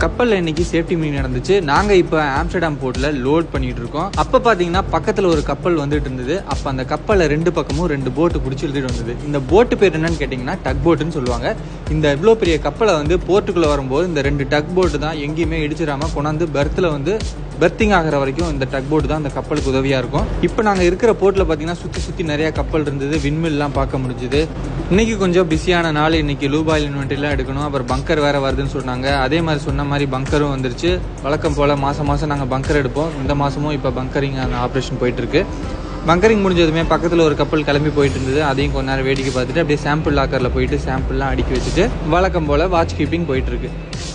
கப்பலில் இன்னைக்கு safety meeting நடந்துச்சு நாங்கள் இப்போ ஆம்ஸ்டர்டாம் போர்ட்டில் லோட் பண்ணிட்டு இருக்கோம் அப்போ பார்த்தீங்கன்னா பக்கத்தில் ஒரு கப்பல் வந்துட்டு இருந்தது அப்போ அந்த கப்பலில் ரெண்டு பக்கமும் ரெண்டு போட்டு பிடிச்சி எழுதிட்டு வந்தது இந்த போட்டு பேர் என்னன்னு கேட்டிங்கன்னா டக் போட்டுன்னு சொல்லுவாங்க இந்த இவ்வளோ பெரிய கப்பலை வந்து போர்ட்டுக்குள்ளே வரும்போது இந்த ரெண்டு டக் போட்டு தான் எங்கேயுமே இடிச்சிடாம கொண்டாந்து பெர்த்தில் வந்து பெர்த்திங் ஆகிற வரைக்கும் இந்த டக் போட்டு தான் இந்த கப்பலுக்கு உதவியாக இருக்கும் இப்போ நாங்கள் இருக்கிற போர்ட்டில் பார்த்தீங்கன்னா சுற்றி சுற்றி நிறைய கப்பல் இருந்தது விண்மில்லாம் பார்க்க முடிஞ்சுது இன்னைக்கு கொஞ்சம் பிஸியான நாள் இன்னைக்கு லூபாயில் இன்வென்ட்ரிலாம் எடுக்கணும் அப்புறம் பங்கர் வேற வருதுன்னு சொன்னாங்க அதே மாதிரி சொன்ன மாதிரி பங்கரும் வந்துருச்சு வழக்கம் போல் மாதம் மாதம் நாங்கள் பங்கர் எடுப்போம் இந்த மாதமும் இப்போ பங்கரிங் அந்த ஆப்ரேஷன் போயிட்டு இருக்கு பங்கரிங் முடிஞ்சதுமே பக்கத்தில் ஒரு கப்பல் கிளம்பி போயிட்டு இருந்தது அதையும் கொஞ்ச நேரம் வேடிக்கை பார்த்துட்டு அப்படியே சாம்பிள் லாக்கரில் போயிட்டு சாம்பிள்லாம் அடுக்கி வச்சுட்டு வழக்கம் போல் வாட்ச் கீப்பிங் போயிட்டு இருக்கு